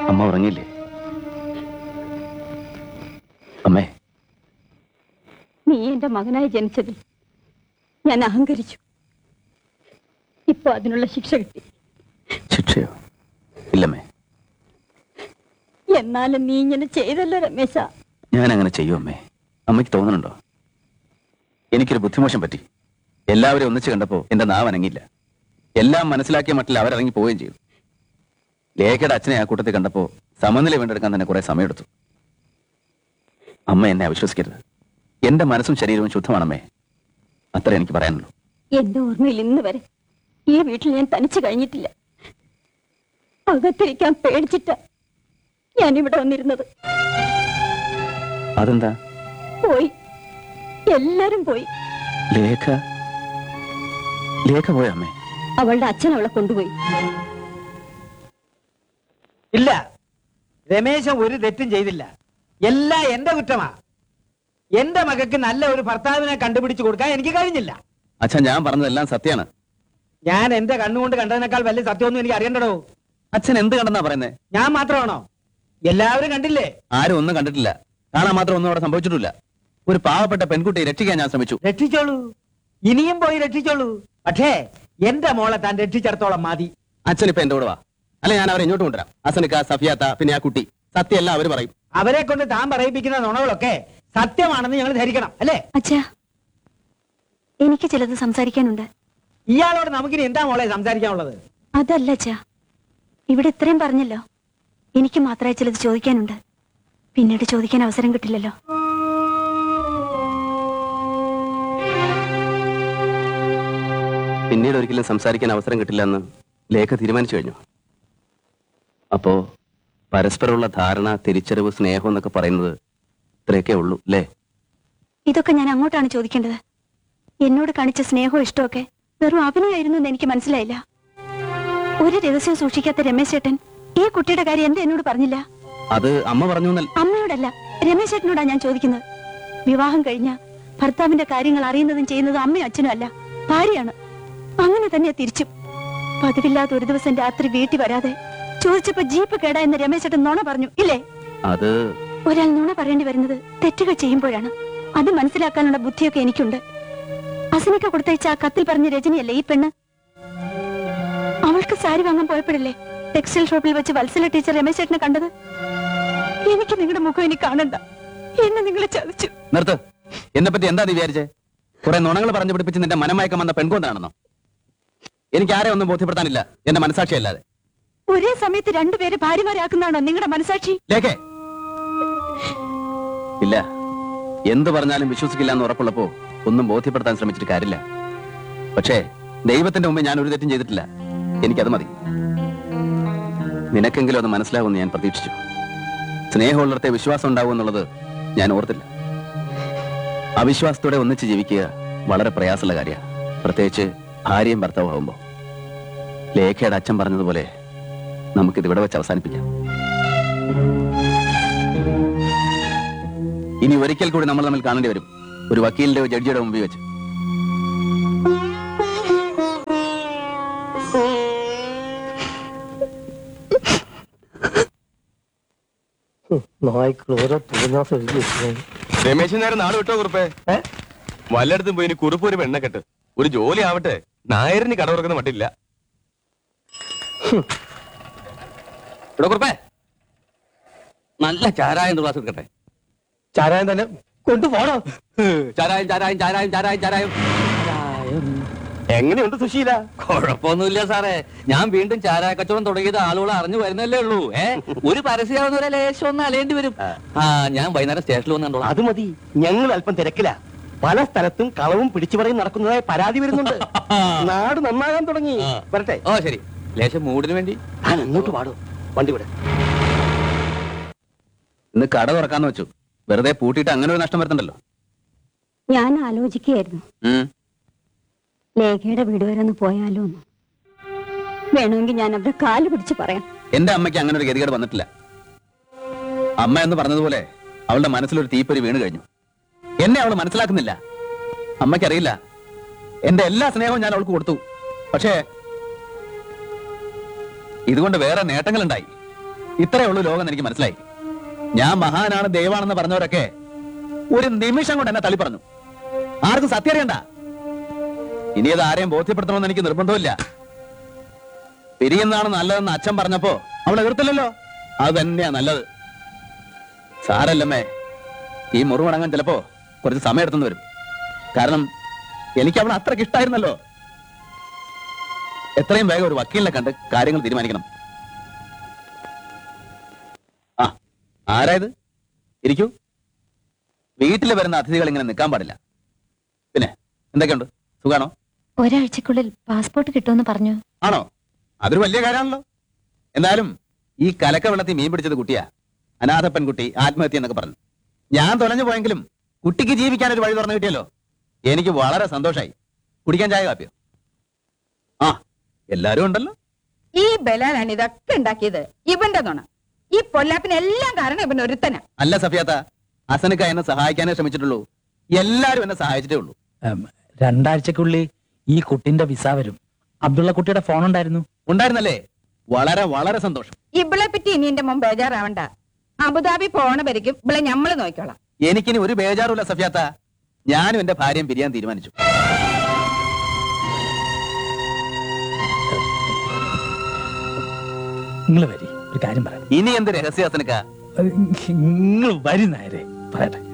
അമ്മ ഉറങ്ങിയില്ലേ അമ്മേ നീ എന്റെ മകനായി ജനിച്ചതിൽ ഞാൻ അഹങ്കരിച്ചു ഇപ്പൊ അതിനുള്ള ശിക്ഷ കിട്ടി ശിക്ഷയോ ഇല്ലമ്മേ എന്നാലും നീ ഇങ്ങനെ ചെയ്തല്ലോ രമേശ ഞാൻ അങ്ങനെ ചെയ്യും അമ്മേ അമ്മയ്ക്ക് തോന്നുന്നുണ്ടോ എനിക്കൊരു ബുദ്ധിമോശം പറ്റി എല്ലാവരും ഒന്നിച്ച് കണ്ടപ്പോ എന്റെ നാവ് അനങ്ങില്ല എല്ലാം മനസ്സിലാക്കിയ മട്ടിൽ അവരിറങ്ങി പോവുകയും ചെയ്തു ലേഖയുടെ അച്ഛനെ ആ കൂട്ടത്തിൽ കണ്ടപ്പോ സമനില വീണ്ടെടുക്കാൻ തന്നെ കുറെ സമയമെടുത്തു അമ്മ എന്നെ അവിശ്വസിക്കരുത് എന്റെ മനസ്സും ശരീരവും ശുദ്ധമാണമ്മേ അത്ര എനിക്ക് പറയാനുള്ളൂ എന്റെ ഓർമ്മയിൽ ഇന്ന് വരെ ഈ വീട്ടിൽ ഞാൻ തനിച്ചു കഴിഞ്ഞിട്ടില്ല അകത്തിരിക്കാൻ പേടിച്ചിട്ട ഞാൻ ഇവിടെ വന്നിരുന്നത് അതെന്താ പോയി എല്ലാരും പോയി ലേഖ ലേഖ പോയ അമ്മേ അവളുടെ അച്ഛൻ അവളെ കൊണ്ടുപോയി ഇല്ല രമേശൻ ഒരു തെറ്റും ചെയ്തില്ല എല്ലാം എന്റെ കുറ്റമാ എന്റെ മകൾക്ക് നല്ല ഒരു ഭർത്താവിനെ കണ്ടുപിടിച്ചു കൊടുക്കാൻ എനിക്ക് കഴിഞ്ഞില്ല അച്ഛൻ ഞാൻ പറഞ്ഞതെല്ലാം സത്യമാണ് ഞാൻ എന്റെ കണ്ണുകൊണ്ട് കണ്ടതിനേക്കാൾ വലിയ സത്യമൊന്നും എനിക്ക് അറിയണ്ടടോ അച്ഛൻ എന്ത് കണ്ടെന്നാ പറയുന്നേ ഞാൻ മാത്രമാണോ എല്ലാവരും കണ്ടില്ലേ ആരും ഒന്നും കണ്ടിട്ടില്ല കാണാൻ മാത്രം ഒന്നും അവിടെ സംഭവിച്ചിട്ടില്ല ഒരു പാവപ്പെട്ട പെൺകുട്ടിയെ രക്ഷിക്കാൻ ഞാൻ ശ്രമിച്ചു രക്ഷിച്ചോളൂ ഇനിയും പോയി രക്ഷിച്ചോളൂ പക്ഷേ എന്റെ മോളെ താൻ രക്ഷിച്ചിടത്തോളം മതി അച്ഛൻ ഇപ്പൊ എന്റെ കൂടെ വാ അല്ല ഞാൻ അവരെ ഇങ്ങോട്ട് കൊണ്ടുവരാം അസനിക്ക സഫിയാത്ത പിന്നെ ആ കുട്ടി സത്യം എല്ലാം അവര് പറയും അവരെ കൊണ്ട് താൻ പറയിപ്പിക്കുന്ന നുണകളൊക്കെ സത്യമാണെന്ന് ഞങ്ങൾ ധരിക്കണം അല്ലേ അച്ഛാ എനിക്ക് ചിലത് സംസാരിക്കാനുണ്ട് ഇയാളോട് നമുക്കിനി എന്താ മോളെ സംസാരിക്കാനുള്ളത് അതല്ല അച്ഛാ ഇവിടെ ഇത്രയും പറഞ്ഞല്ലോ എനിക്ക് മാത്രമേ ചിലത് ചോദിക്കാനുണ്ട് പിന്നീട് ചോദിക്കാൻ അവസരം കിട്ടില്ലല്ലോ പിന്നീട് ഒരിക്കലും സംസാരിക്കാൻ അവസരം കിട്ടില്ല എന്ന് ലേഖ തീരുമാനിച്ചു കഴിഞ്ഞു അപ്പോ പരസ്പരമുള്ള ധാരണ തിരിച്ചറിവ് സ്നേഹം എന്നൊക്കെ പറയുന്നത് ഇത്രയൊക്കെ ഉള്ളൂ അല്ലേ ഇതൊക്കെ ഞാൻ അങ്ങോട്ടാണ് ചോദിക്കേണ്ടത് എന്നോട് കാണിച്ച സ്നേഹവും ഇഷ്ടമൊക്കെ വെറും അഭിനയായിരുന്നു എന്ന് എനിക്ക് മനസ്സിലായില്ല ഒരു രഹസ്യം സൂക്ഷിക്കാത്ത രമേശ് ചേട്ടൻ ഈ കുട്ടിയുടെ കാര്യം എന്താ എന്നോട് പറഞ്ഞില്ല അത് അമ്മ പറഞ്ഞു എന്നല്ല അമ്മയോടല്ല രമേശ് ചേട്ടനോടാ ഞാൻ ചോദിക്കുന്നത് വിവാഹം കഴിഞ്ഞ ഭർത്താവിന്റെ കാര്യങ്ങൾ അറിയുന്നതും ചെയ്യുന്നതും അമ്മയും അച്ഛനും അല്ല ഭാര്യയാണ് അങ്ങനെ തന്നെ തിരിച്ചും പതിവില്ലാത്ത ഒരു ദിവസം രാത്രി വീട്ടിൽ വരാതെ ചോദിച്ചപ്പോ ജീപ്പ് കേടാ എന്ന് രമേശ് ചേട്ടൻ നുണ പറഞ്ഞു ഇല്ലേ അത് ഒരാൾ നുണ പറയേണ്ടി വരുന്നത് തെറ്റുകൾ ചെയ്യുമ്പോഴാണ് അത് മനസ്സിലാക്കാനുള്ള ബുദ്ധിയൊക്കെ എനിക്കുണ്ട് അസനിക്ക കൊടുത്തയച്ച ആ കത്തിൽ പറഞ്ഞ രജനിയല്ലേ ഈ പെണ്ണ് അവൾക്ക് സാരി വാങ്ങാൻ പോയപ്പോഴല്ലേ ടെക്സ്റ്റൈൽ ഷോപ്പിൽ വെച്ച് വത്സല ടീച്ചർ രമേശ് ചേട്ടനെ കണ്ടത് എനിക്ക് നിങ്ങളുടെ മുഖം ഇനി കാണണ്ട എന്നെ നിങ്ങൾ ചതിച്ചു നിർത്ത് എന്നെ പറ്റി എന്താ നീ വിചാരിച്ചേ കുറെ നുണകൾ പറഞ്ഞു പിടിപ്പിച്ച് നിന്റെ മനമയക്കം വന്ന പെൺകൊണ്ടാണെന്നോ എനിക്ക് ആരെ ഒന്നും ബോധ്യപ്പെടുത്താനില്ല എന്റെ മനസാക്ഷി അല്ലാതെ ഒരേ സമയത്ത് രണ്ടുപേരെ ഭാര്യമാരാക്കുന്നതാണോ നിങ്ങളുടെ മനസാക്ഷി ലേഖേ ഇല്ല എന്ത് പറഞ്ഞാലും വിശ്വസിക്കില്ല എന്ന് ഉറപ്പുള്ളപ്പോ ഒന്നും ബോധ്യപ്പെടുത്താൻ ശ്രമിച്ചിട്ട് കാര്യമില്ല പക്ഷേ ദൈവത്തിന്റെ മുമ്പ് ഞാൻ ഒരു തെറ്റും ചെയ്തിട്ടില്ല എനിക്കത് മതി നിനക്കെങ്കിലും അത് മനസ്സിലാവുമെന്ന് ഞാൻ പ്രതീക്ഷിച്ചു സ്നേഹമുള്ളിടത്തെ വിശ്വാസം ഉണ്ടാവും എന്നുള്ളത് ഞാൻ ഓർത്തില്ല അവിശ്വാസത്തോടെ ഒന്നിച്ച് ജീവിക്കുക വളരെ പ്രയാസമുള്ള കാര്യമാണ് പ്രത്യേകിച്ച് ഭാര്യയും ഭർത്താവും ആവുമ്പോ ലേഖയുടെ അച്ഛൻ പറഞ്ഞതുപോലെ നമുക്കിത് ഇവിടെ വെച്ച് അവസാനിപ്പിക്കാം ഇനി ഒരിക്കൽ കൂടി നമ്മൾ തമ്മിൽ കാണേണ്ടി വരും ഒരു വക്കീലിന്റെയോ ജഡ്ജിയുടെ മുമ്പിൽ വെച്ച് നായ്ക്കൾ ഓരോ തോന്നാസം എഴുതി വെച്ചിട്ടുണ്ട്. രമേശൻ നേരം നാട് വിട്ടോ കുറുപ്പേ ഏ? വല്ലയിടത്തും പോയി ഇനി കുറുപ്പ് ഒരു പെണ്ണക്കെട്ട് ഒരു ജോലി ആവട്ടെ നായരിന് കട തുറക്കുന്ന മട്ടില്ല ഇവിടെ കുറുപ്പേ നല്ല ചാരായം ഗ്ലാസ് എടുക്കട്ടെ ചാരായം തന്നെ കൊണ്ടുപോണോ ചാരായം ചാരായം ചാരായം ചാരായം ചാരായം എങ്ങനെയുണ്ട് സുശീല കുഴപ്പമൊന്നുമില്ല സാറേ ഞാൻ വീണ്ടും ചാരായ കച്ചവടം തുടങ്ങിയത് ആളുകൾ അറിഞ്ഞു വരുന്നല്ലേ ഉള്ളൂ ഏ ഒരു പരസ്യമാവുന്ന ഒരു ലേശം ഒന്ന് അലേണ്ടി വരും ആ ഞാൻ വൈകുന്നേരം സ്റ്റേഷനിൽ വന്ന് കണ്ടോളാം അത് മതി ഞങ്ങൾ അല്പം തിരക്കില പല സ്ഥലത്തും കളവും പിടിച്ചുപറിയും നടക്കുന്നതായി പരാതി വരുന്നുണ്ട് നാട് നന്നാകാൻ തുടങ്ങി ആ. വരട്ടെ ഓ ശരി ലേശം മൂടിന് വേണ്ടി ഞാൻ അങ്ങോട്ട് പാടും വണ്ടി വിടെ ഇന്ന് കട തുറക്കാന്ന് വെച്ചു വെറുതെ പൂട്ടിയിട്ട് അങ്ങനെ ഒരു നഷ്ടം വരുത്തണ്ടല്ലോ ഞാൻ ആലോചിക്കുകയായിരുന്നു ഉം. ലേഖയുടെ വീട് വരെ ഒന്ന് പോയാലോ എന്ന് വേണമെങ്കിൽ ഞാൻ അവരുടെ കാല് പിടിച്ച് പറയാം എന്റെ അമ്മയ്ക്ക് അങ്ങനെ ഒരു ഗതികേട് വന്നിട്ടില്ല അമ്മ എന്ന് പറഞ്ഞതുപോലെ അവളുടെ മനസ്സിലൊരു തീപ്പൊരി വീണ് കഴിഞ്ഞു എന്നെ അവൾ മനസ്സിലാക്കുന്നില്ല അമ്മയ്ക്കറിയില്ല എന്റെ എല്ലാ സ്നേഹവും ഞാൻ അവൾക്ക് കൊടുത്തു പക്ഷേ ഇതുകൊണ്ട് വേറെ നേട്ടങ്ങളുണ്ടായി ഇത്രയേ ഉള്ളൂ ലോകം എന്ന് എനിക്ക് മനസ്സിലായി ഞാൻ മഹാനാണ് ദൈവാണെന്ന് പറഞ്ഞവരൊക്കെ ഒരു നിമിഷം കൊണ്ട് എന്നെ തള്ളി പറഞ്ഞു ആർക്കും സത്യം അറിയണ്ട ഇനി അത് ആരെയും ബോധ്യപ്പെടുത്തണമെന്ന് എനിക്ക് നിർബന്ധമില്ല പിരിയുന്നതാണ് നല്ലതെന്ന് അച്ഛൻ പറഞ്ഞപ്പോ അവൾ എതിർത്തില്ലല്ലോ അത് തന്നെയാ നല്ലത് സാരല്ലമ്മേ ഈ മുറിവടങ്ങാൻ ചിലപ്പോ കുറച്ച് സമയം എടുത്തെന്ന് വരും കാരണം എനിക്ക് അവളെ അത്രയ്ക്ക് ഇഷ്ടായിരുന്നല്ലോ എത്രയും വേഗം ഒരു വക്കീലിനെ കണ്ട് കാര്യങ്ങൾ തീരുമാനിക്കണം ആ ആരായത് ഇരിക്കൂ വീട്ടിൽ വരുന്ന അതിഥികൾ ഇങ്ങനെ നിൽക്കാൻ പാടില്ല പിന്നെ എന്തൊക്കെയുണ്ട് സുഖാണോ ഒരാഴ്ചക്കുള്ളിൽ പാസ്പോർട്ട് കിട്ടുമെന്ന് പറഞ്ഞു ആണോ അതൊരു വലിയ കാര്യമാണല്ലോ എന്നാലും ഈ കലക്ക വെള്ളത്തിൽ മീൻ പിടിച്ചത് കുട്ടിയാ അനാഥ പെൺകുട്ടി ആത്മഹത്യ എന്നൊക്കെ പറഞ്ഞു ഞാൻ തൊലഞ്ഞു പോയെങ്കിലും കുട്ടിക്ക് ജീവിക്കാൻ ഒരു വഴി തുറന്നു കിട്ടിയല്ലോ എനിക്ക് വളരെ സന്തോഷായി കുടിക്കാൻ ചായ കാപ്പിയോ ആ എല്ലാരും ഉണ്ടല്ലോ ഈ ബലാലാണ് ഇതൊക്കെ ഉണ്ടാക്കിയത് ഇവന്റെ നുണ ഈ പൊല്ലാപ്പിനെല്ലാം കാരണം ഇവൻ ഒരുത്തനാ അല്ല സഫിയാത്ത അസനക്ക എന്നെ സഹായിക്കാനേ ശ്രമിച്ചിട്ടുള്ളൂ എല്ലാരും എന്നെ സഹായിച്ചിട്ടേ ഉള്ളൂ ഉം, രണ്ടാഴ്ചക്കുള്ളിൽ ഈ കുട്ടിന്റെ വിസ വരും അബ്ദുള്ള കുട്ടിയുടെ ഫോൺ ഉണ്ടായിരുന്നു ഉണ്ടായിരുന്നല്ലേ വളരെ വളരെ സന്തോഷം ഇവളെ പറ്റി ഇനി എന്റെ മുമ്പ് ബേജാറാവണ്ട അബുദാബി പോണ വരയ്ക്കും ഇവളെ ഞമ്മള് നോക്കിക്കോളാം എനിക്കിനി ഒരു ബേജാറുമില്ല സഫിയാത്ത ഞാനും എന്റെ ഭാര്യയും പിരിയാൻ തീരുമാനിച്ചു നിങ്ങൾ വരി ഒരു കാര്യം പറയാം ഇനി എന്ത് രഹസ്യ അസനക്ക നിങ്ങൾ വരി നേരെ പറയട്ടെ